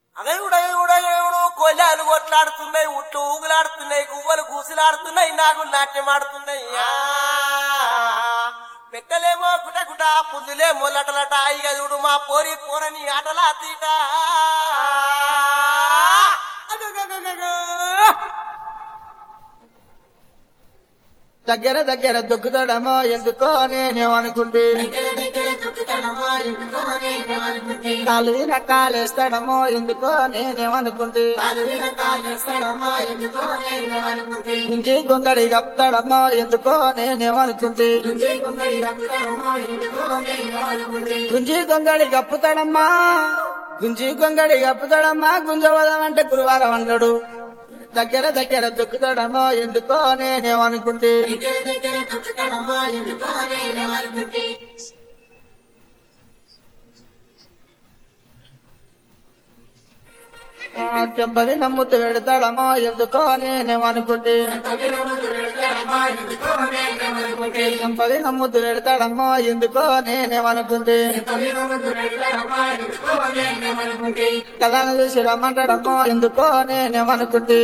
అగయుడు అగయుడు అగయుడు కొల్లాలు కొట్లాడుతున్నాయి ఉట్లు ఊగులాడుతున్నాయి గువ్వలు కూసులాడుతున్నాయి నాగులు నాట్యం ఆడుతున్నాయి ఆ. పెట్టలేమో కుటకుట పుల్లులేమో లటలట అయ్యదుడు మా పోరి పోరని ఆటలా తీట అగగగగగ. దగ్గర దగ్గర దొక్కుతాడమో ఎందుకో నేనేమనుకుంటే కాలు రకాలేస్తాడమో ఎందుకో నేనేమనుకుంటే ఇంటి గుంగడి కప్తాడమో ఎందుకో నేనేమనుకుంటే గుంజి గొంగడి కప్పుతాడమ్మా గుంజి గొంగడి కప్పుతాడమ్మా గుంజవదం అంటే గురువారం అన్నాడు దగ్గర దగ్గర దొక్కుతాడమో ఎందుకో నేనేమనుకుంటే ఆ, చెంపది నమ్ముతూ పెడతాడమో ఎందుకో నేనేమనుకుంటే చెంపది నమ్ముతూ పెడతాడమ్మో ఎందుకో నేనేమనుకుంటే కథను చూసి రమ్మంటాడమ్మో ఎందుకో నేనేమనుకుంటే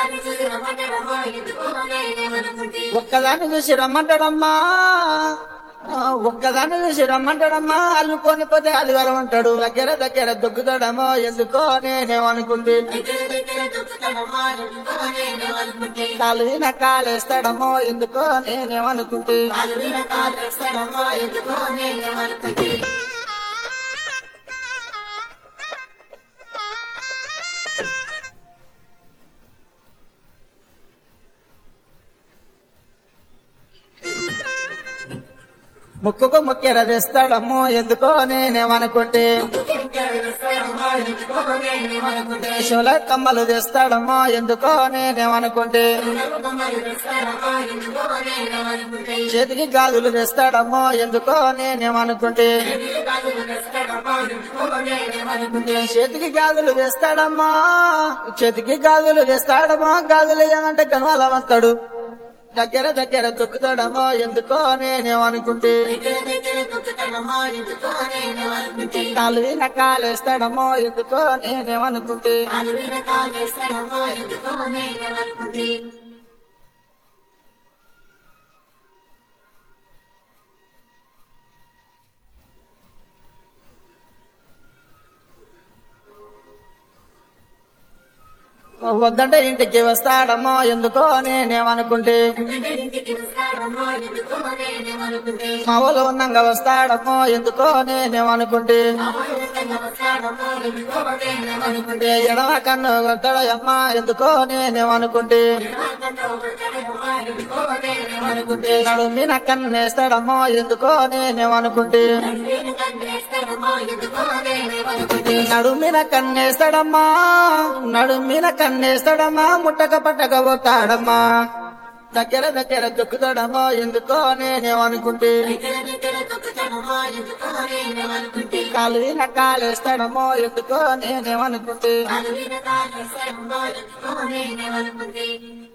ఒక్కదాన్ని చూసి రమ్మంటాడమ్మా ఆ, ఒక్కదాన్ని చూసి రమ్మంటాడమ్మా అల్లుకొని పోతే అలివరం అంటాడు దగ్గర దగ్గర దొక్కుతాడమ్మో ఎందుకో నేనేమనుకుంటే కాలు విన కాలేస్తాడమ్మో ఎందుకో నేనేమనుకుంటే ముక్కుకు ముక్కెర తెస్తాడమ్మో ఎందుకో నేనేమనుకుంటే శివుల కమ్మలు తెస్తాడమ్మో ఎందుకో నేనేమనుకుంటే చేతికి గాజులు తెస్తాడమ్మో ఎందుకో నేనేమనుకుంటే చేతికి గాజులు వేస్తాడమ్మా చేతికి గాజులు వేస్తాడమ్మా గాజులు ఏమంటే కనవాలమంతాడు దగ్గర దగ్గర తొక్కుతాడమ్మో ఎందుకో నేనేమనుకుంటే కాలు విన కాలేస్తాడమ్మో ఎందుకో నేనేమనుకుంటే వద్దంటే ఇంటికి వస్తాడమ్మో ఎందుకో నేనేమనుకుంటే మా ఊళ్ళో ఉన్నాక వస్తాడమ్మో ఎందుకో నేనేమనుకుంటే ఎడమ కన్ను కొడతాడమ్మా ఎందుకో నేనేమనుకుంటే నడుమి నా కన్ను వేస్తాడమ్మో ఎందుకో నేనేమనుకుంటే నడుమిన కన్నేస్తాడమ్మా నడుమిన కన్నేస్తాడమ్మా ముట్టక పట్టక పోతాడమ్మా దగ్గర దగ్గర దొక్కుతాడమ్మో ఎందుకో నేనేమనుకుంటే కాలు విన కాలేస్తాడమ్మో ఎందుకో నేనేమనుకుంటే Halloween, God, I said, I'm going to go in, I'm going to